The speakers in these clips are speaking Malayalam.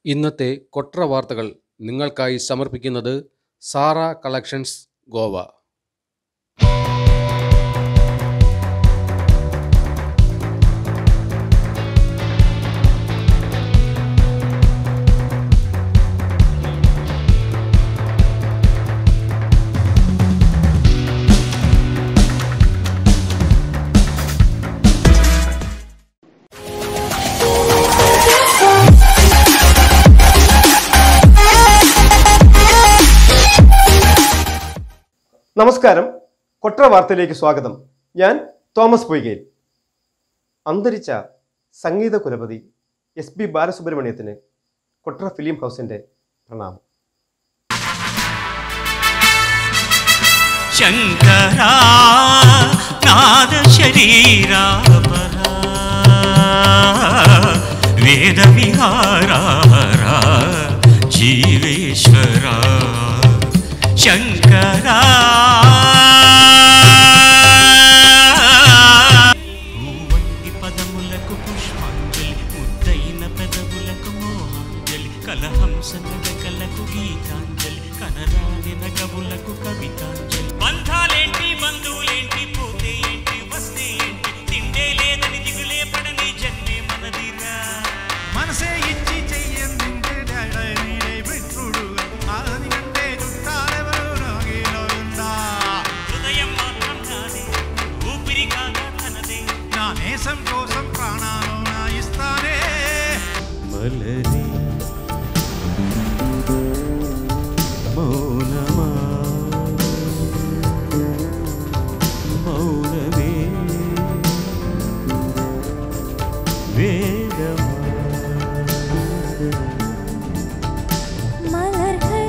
ഇന്നത്തെ കൊട്ര വാർത്തകൾ നിങ്ങൾക്കായി സമർപ്പിക്കുന്നത് സാറ കളക്ഷൻസ് ഗോവ നമസ്കാരം കൊട്ര വാർത്തയിലേക്ക് സ്വാഗതം ഞാൻ തോമസ് പൊയ്കേൽ അന്തരിച്ച സംഗീത കുലപതി എസ് പി ബാലസുബ്രഹ്മണ്യത്തിന് കൊട്ര ഫിലിം ഹൗസിൻ്റെ പ്രണാമം ശങ്കരാ നാദശരീരാപരാ വേദവിഹാരാ ജീവേശ്വരാ ശങ്കരാ పూవంటి పదములకు పుష్పాంజలి ముద్దైన పెదవులకు మోహాంజలి కలహంస నగకలకు గీతాంజలి కనరాని నగవులకు కవితాంజలి బంధాలేంటి బంధువులేంటి పోతే ఏంటి వస్తే ఏంటి తిండే లేదని దిగులే పడని జన్మే మనదిరా മനസ്സേ ഇച്ചി ചെയ്യുന്നുണ്ട് ഡയറീരെ വിട്ടുടുക ആദ്യം കണ്ടേ ചുട്ടാലവരുണ്ടാ హృదయం మాత్రం నాదే ఊపిరి కాదా తనదే నా నేసం కోసం ప్రాణాలు నా ఇస్తానే మలరి మౌనమా మౌనమే వేదమా மலர்கள்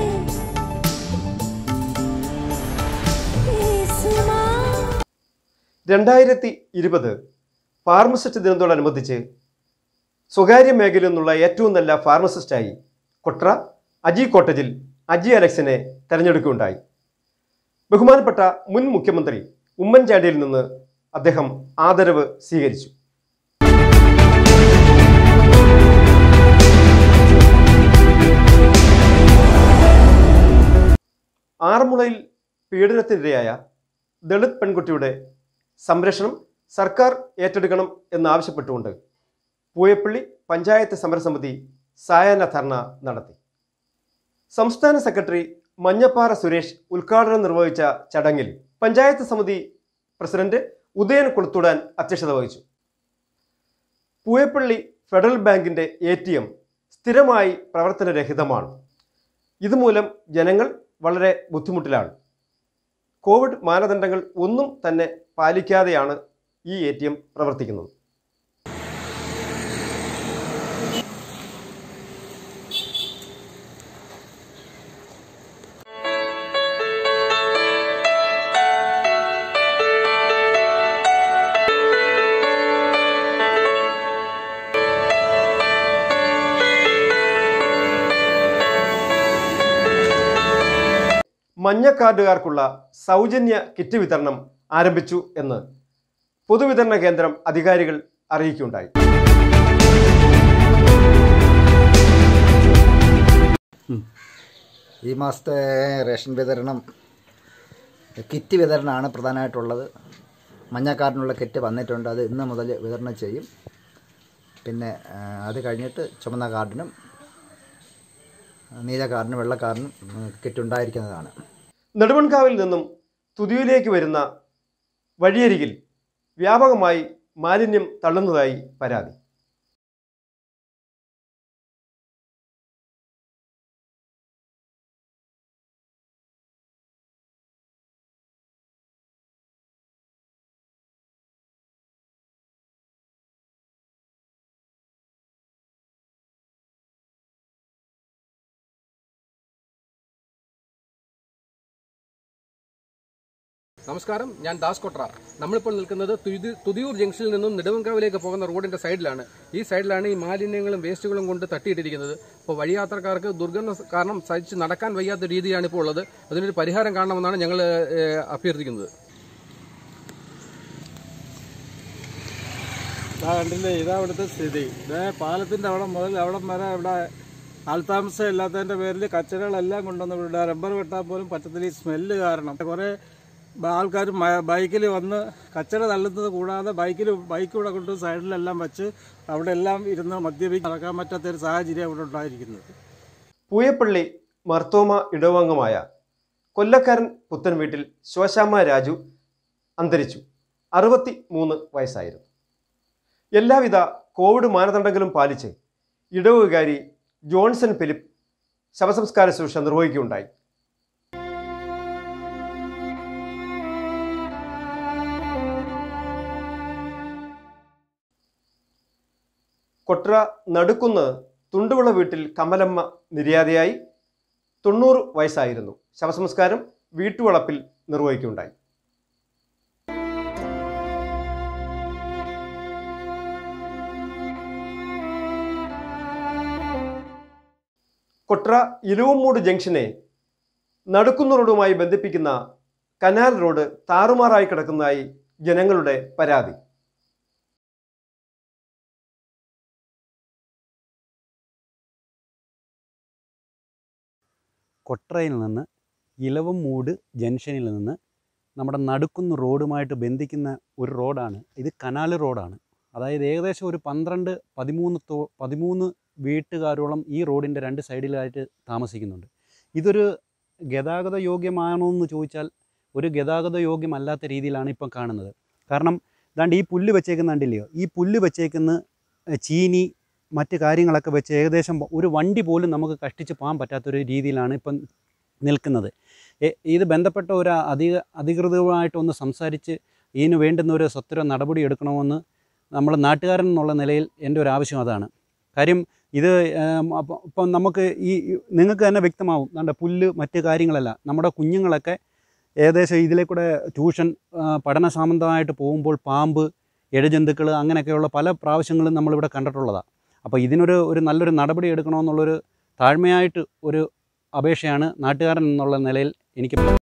பேசுமா രണ്ടായിരത്തി ഇരുപത് ഫാർമസിസ്റ്റ് ദിനത്തോടനുബന്ധിച്ച് സ്വകാര്യ മേഖലയിൽ നിന്നുള്ള ഏറ്റവും നല്ല ഫാർമസിസ്റ്റായി കൊട്ര അജി കോട്ടേജിൽ അജി അലക്സിനെ തെരഞ്ഞെടുക്കുകയുണ്ടായി ബഹുമാനപ്പെട്ട മുൻ മുഖ്യമന്ത്രി ഉമ്മൻചാണ്ടിയിൽ നിന്ന് അദ്ദേഹം ആദരവ് സ്വീകരിച്ചു ആറന്മുളയിൽ പീഡനത്തിനിരയായ ദളിത് പെൺകുട്ടിയുടെ സംരക്ഷണം സർക്കാർ ഏറ്റെടുക്കണം എന്നാവശ്യപ്പെട്ടുകൊണ്ട് പൂയപ്പള്ളി പഞ്ചായത്ത് സമരസമിതി സായാഹ്ന ധർണ നടത്തി സംസ്ഥാന സെക്രട്ടറി മഞ്ഞപ്പാറ സുരേഷ് ഉദ്ഘാടനം നിർവഹിച്ച ചടങ്ങിൽ പഞ്ചായത്ത് സമിതി പ്രസിഡന്റ് ഉദയൻ കുളത്തൂടാൻ അധ്യക്ഷത വഹിച്ചു പൂയപ്പള്ളി ഫെഡറൽ ബാങ്കിന്റെ എ ടി എം സ്ഥിരമായി പ്രവർത്തനരഹിതമാണ് ഇതുമൂലം ജനങ്ങൾ വളരെ ബുദ്ധിമുട്ടിലാണ് കോവിഡ് മാനദണ്ഡങ്ങൾ ഒന്നും തന്നെ പാലിക്കാതെയാണ് ഈ എ ടി എം പ്രവർത്തിക്കുന്നത് മഞ്ഞ കാർഡുകാർക്കുള്ള സൗജന്യ കിറ്റ് വിതരണം ആരംഭിച്ചു എന്ന് പൊതുവിതരണ കേന്ദ്രം അധികാരികൾ അറിയിക്കുകയുണ്ടായി ഈ മാസത്തെ റേഷൻ വിതരണം കിറ്റ് വിതരണമാണ് പ്രധാനമായിട്ടുള്ളത് മഞ്ഞക്കാരനുള്ള കിറ്റ് വന്നിട്ടുണ്ട് അത് ഇന്ന് മുതൽ വിതരണം ചെയ്യും പിന്നെ ആ, അത് കഴിഞ്ഞിട്ട് ചുമന്ന കാർഡിനും നീല കാർഡിനും വെള്ള കാർഡിനും ഉം, കിറ്റ് ഉണ്ടായിരിക്കുന്നതാണ് നെടുമൺകാവിൽ നിന്നും തുതിയിലേക്ക് വരുന്ന വഴിയരികിൽ വ്യാപകമായി മാലിന്യം തള്ളുന്നതായി പരാതി നമസ്കാരം ഞാൻ ദാസ് കൊട്ര നമ്മളിപ്പോൾ നിൽക്കുന്നത് തുതി- തുതിയൂർ ജംഗ്ഷനിൽ നിന്നും നെടുവങ്കാവിലേക്ക് പോകുന്ന റോഡിന്റെ സൈഡിലാണ് ഈ സൈഡിലാണ് ഈ മാലിന്യങ്ങളും വേസ്റ്റുകളും കൊണ്ട് തട്ടിയിട്ടിരിക്കുന്നത് അപ്പോൾ വഴിയാത്രക്കാർക്ക് ദുർഗന്ധ കാരണം സഹിച്ച് നടക്കാൻ വയ്യാത്ത രീതിയാണ് ഇപ്പോൾ ഉള്ളത് അതിനൊരു പരിഹാരം കാണണമെന്നാണ് ഞങ്ങൾ ഏഹ്, അഭ്യർത്ഥിക്കുന്നത് ഇതാ കണ്ടില്ലേ ഇതാ ഇവിടുത്തെ സ്ഥിതി ഇതേ പാലത്തിന്റെ അവിടെ മുതൽ അവിടം വരെ ഇവിടെ ആൾതാമസം ഇല്ലാത്തതിന്റെ പേരിൽ കച്ചറകളെല്ലാം കൊണ്ടുവന്ന് വിടുക റബ്ബർ വെട്ടാൻ പോലും പറ്റത്തില്ല ഈ സ്മെല്ല് കാരണം കുറെ ആൾക്കാർ ബൈക്കിൽ വന്ന് കച്ചറ തള്ളുന്നത് കൂടാതെ ബൈക്കിൽ ബൈക്ക് ഇവിടെ കൊണ്ട് സൈഡിലെല്ലാം വെച്ച് അവിടെ എല്ലാം ഇരുന്ന് മദ്യപിച്ച് നടക്കാൻ പറ്റാത്ത ഒരു സാഹചര്യം ഇവിടെ ഉണ്ടായിരിക്കുന്നത് പൂയപ്പള്ളി മർത്തോമ ഇടവംഗമായ കൊല്ലക്കാരൻ പുത്തൻ വീട്ടിൽ ശോശാമ്മ രാജു അന്തരിച്ചു അറുപത്തി മൂന്ന് വയസ്സായിരുന്നു എല്ലാവിധ കോവിഡ് മാനദണ്ഡങ്ങളും പാലിച്ച് ഇടവുകാരി ജോൺസൺ ഫിലിപ്പ് ശവസംസ്കാര ശുശ്രൂഷ നിർവഹിക്കുകയുണ്ടായി കൊട്ര നടുക്കുന്ന് തുണ്ടുവിള വീട്ടിൽ കമലമ്മ നിര്യാതയായി തൊണ്ണൂറ് വയസ്സായിരുന്നു ശവസംസ്കാരം വീട്ടുവളപ്പിൽ നിർവഹിക്കുകയുണ്ടായി കൊട്ര ഇലുവമ്മൂട് ജംഗ്ഷനെ നടുക്കുന്ന് റോഡുമായി ബന്ധിപ്പിക്കുന്ന കനാൽ റോഡ് താറുമാറായി കിടക്കുന്നതായി ജനങ്ങളുടെ പരാതി കൊട്രയിൽ നിന്ന് ഇലവമ്മൂട് ജംഗ്ഷനിൽ നിന്ന് നമ്മുടെ നടുക്കുന്ന് റോഡുമായിട്ട് ബന്ധിക്കുന്ന ഒരു റോഡാണ് ഇത് കനാൽ റോഡാണ് അതായത് ഏകദേശം ഒരു പന്ത്രണ്ട് പതിമൂന്ന് തോ പതിമൂന്ന് വീട്ടുകാരോളം ഈ റോഡിൻ്റെ രണ്ട് സൈഡിലായിട്ട് താമസിക്കുന്നുണ്ട് ഇതൊരു ഗതാഗത യോഗ്യമാണോ എന്ന് ചോദിച്ചാൽ ഒരു ഗതാഗത യോഗ്യമല്ലാത്ത രീതിയിലാണ് ഇപ്പം കാണുന്നത് കാരണം ദാണ്ട് ഈ പുല്ല് വെച്ചേക്കുന്ന കണ്ടില്ലയോ ഈ പുല്ല് വെച്ചേക്കുന്ന എഹ്, ചീനി മറ്റ് കാര്യങ്ങളൊക്കെ വെച്ച് ഏകദേശം ഒരു വണ്ടി പോലും നമുക്ക് കഷ്ടിച്ച് പോകാൻ പറ്റാത്തൊരു രീതിയിലാണ് ഇപ്പം നിൽക്കുന്നത് എ- ഇത് ബന്ധപ്പെട്ട ഒരു അധിക അധികൃതവുമായിട്ടൊന്ന് സംസാരിച്ച് ഇതിന് വേണ്ടുന്ന ഒരു സത്വര നടപടി എടുക്കണമെന്ന് നമ്മൾ നാട്ടുകാരൻ എന്നുള്ള നിലയിൽ എൻ്റെ ഒരു ആവശ്യം അതാണ് കാര്യം ഇത് ഏം, അപ്പം ഇപ്പം നമുക്ക് ഈ ഈ- നിങ്ങൾക്ക് തന്നെ വ്യക്തമാവും നമ്മുടെ പുല്ല് മറ്റ് കാര്യങ്ങളല്ല നമ്മുടെ കുഞ്ഞുങ്ങളൊക്കെ ഏകദേശം ഇതിലെ കൂടെ ട്യൂഷൻ ആ, പഠന സംബന്ധമായിട്ട് പോകുമ്പോൾ പാമ്പ് ഇഴജന്തുക്കൾ അങ്ങനെയൊക്കെയുള്ള പല പ്രാവശ്യങ്ങളും നമ്മളിവിടെ കണ്ടിട്ടുള്ളതാണ് അപ്പോൾ ഇതിനൊരു ഒരു നല്ലൊരു നടപടി എടുക്കണമെന്നുള്ളൊരു താഴ്മയായിട്ട് ഒരു അപേക്ഷയാണ് നാട്ടുകാരൻ എന്നുള്ള നിലയിൽ എനിക്ക്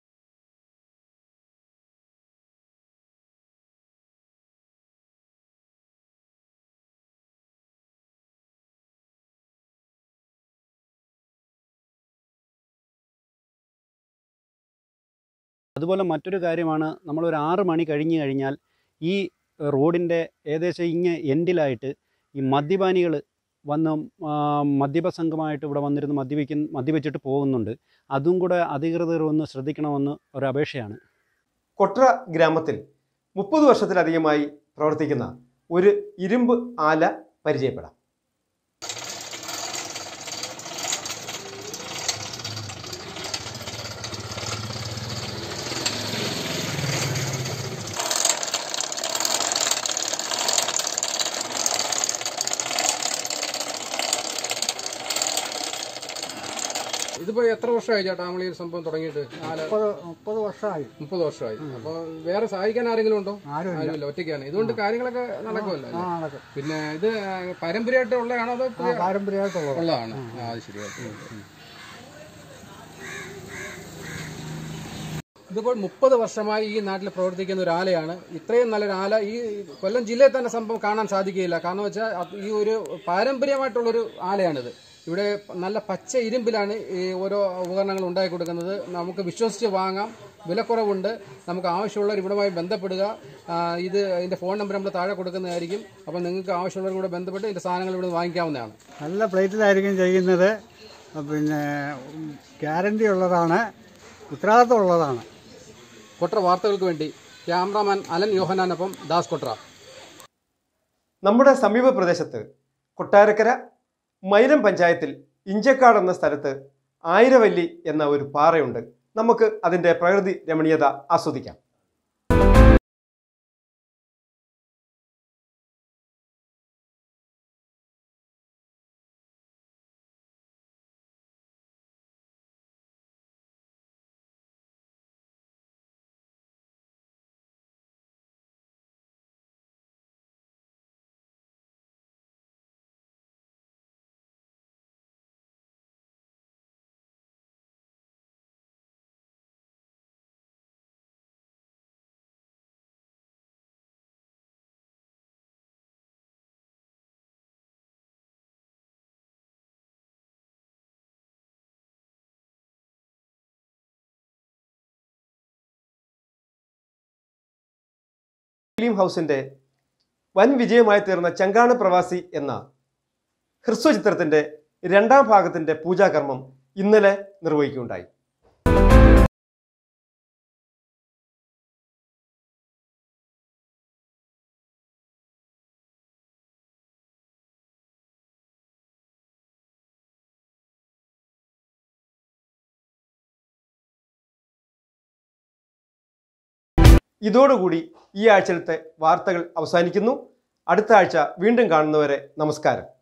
അതുപോലെ മറ്റൊരു കാര്യമാണ് നമ്മളൊരു ആറ് മണി കഴിഞ്ഞ് കഴിഞ്ഞാൽ ഈ റോഡിൻ്റെ ഏകദേശം ഇങ്ങ് എൻഡിലായിട്ട് ഈ മദ്യപാനികൾ വന്ന് ആ, മദ്യപ സംഘമായിട്ട് ഇവിടെ വന്നിരുന്ന് മദ്യപിക്കുന്ന മദ്യപിച്ചിട്ട് പോകുന്നുണ്ട് അതും കൂടെ അധികൃതർ ഒന്ന് ശ്രദ്ധിക്കണമെന്ന് ഒരു അപേക്ഷയാണ് കൊട്ര ഗ്രാമത്തിൽ മുപ്പത് വർഷത്തിലധികമായി പ്രവർത്തിക്കുന്ന ഒരു ഇരുമ്പ് ആല പരിചയപ്പെടാം ഇതിപ്പോ എത്ര വർഷമായി ചേട്ടാ നമ്മൾ ഈ സംഭവം തുടങ്ങിയിട്ട് നാല് മുപ്പത് മുപ്പത് വർഷമായി മുപ്പത് വർഷമായി അപ്പൊ വേറെ സഹായിക്കാൻ ആരെങ്കിലും ഉണ്ടോ ആരുമില്ല. ആരുമില്ല ഒറ്റയ്ക്കാണ് ഇതുകൊണ്ട് കാര്യങ്ങളൊക്കെ നടക്കുമല്ലോ ആ അല്ലേ? നടക്കും പിന്നെ ഇത് പാരമ്പര്യമായിട്ട് ഉള്ളതാണോ അതോ ആ പുതിയ- പാരമ്പര്യമായിട്ടുള്ളത് ഉള്ളതാണ് ആ അത് ശരിയായിട്ട് ഇതിപ്പോൾ മുപ്പത് വർഷമായി ഈ നാട്ടിൽ പ്രവർത്തിക്കുന്ന ഒരു ആലയാണ് ഇത്രയും നല്ലൊരു ആല ഈ കൊല്ലം ജില്ലയിൽ തന്നെ സംഭവം കാണാൻ സാധിക്കുകയില്ല കാരണം വെച്ചാൽ അത് ഈ ഒരു പാരമ്പര്യമായിട്ടുള്ളൊരു ആലയാണിത് ഇവിടെ നല്ല പച്ച ഇരുമ്പിലാണ് ഈ ഓരോ ഉപകരണങ്ങൾ ഉണ്ടാക്കി കൊടുക്കുന്നത് നമുക്ക് വിശ്വസിച്ച് വാങ്ങാം വിലക്കുറവുണ്ട് നമുക്ക് ആവശ്യമുള്ളവർ ഇവിടുമായി ബന്ധപ്പെടുക ആ, ഇത് ഇതിന്റെ ഫോൺ നമ്പർ നമ്മൾ താഴെ കൊടുക്കുന്നതായിരിക്കും അപ്പോൾ നിങ്ങൾക്ക് ആവശ്യമുള്ളവർ കൂടെ ബന്ധപ്പെട്ട് ഇതിന്റെ സാധനങ്ങൾ ഇവിടെ വാങ്ങിക്കാവുന്നതാണ് നല്ല പ്ലേറ്റിലായിരിക്കും ചെയ്യുന്നത് പിന്നെ ഗ്യാരണ്ടി ഉള്ളതാണ് ഉത്തരവാദിത്വം ഉള്ളതാണ് കൊട്ര വാർത്തകൾക്ക് വേണ്ടി ക്യാമറാമാൻ അലൻ യോഹനാനൊപ്പം ദാസ് കൊട്ര നമ്മുടെ സമീപ പ്രദേശത്ത് കൊട്ടാരക്കര മൈലം പഞ്ചായത്തിൽ ഇഞ്ചക്കാട് എന്ന സ്ഥലത്ത് ആയിരവല്ലി എന്ന ഒരു പാറയുണ്ട് നമുക്ക് അതിൻ്റെ പ്രകൃതി രമണീയത ആസ്വദിക്കാം ഫിലിം ഹൗസിൻ്റെ വൻ വിജയമായി തീർന്ന ചങ്കാണ് പ്രവാസി എന്ന ഹ്രസ്വ ചിത്രത്തിൻ്റെ രണ്ടാം ഭാഗത്തിൻ്റെ പൂജാകർമ്മം ഇന്നലെ നിർവഹിക്കുകയുണ്ടായി ഇതോടുകൂടി ഈ ആഴ്ചയിലത്തെ വാർത്തകൾ അവസാനിക്കുന്നു അടുത്ത ആഴ്ച വീണ്ടും കാണുന്നവരെ നമസ്കാരം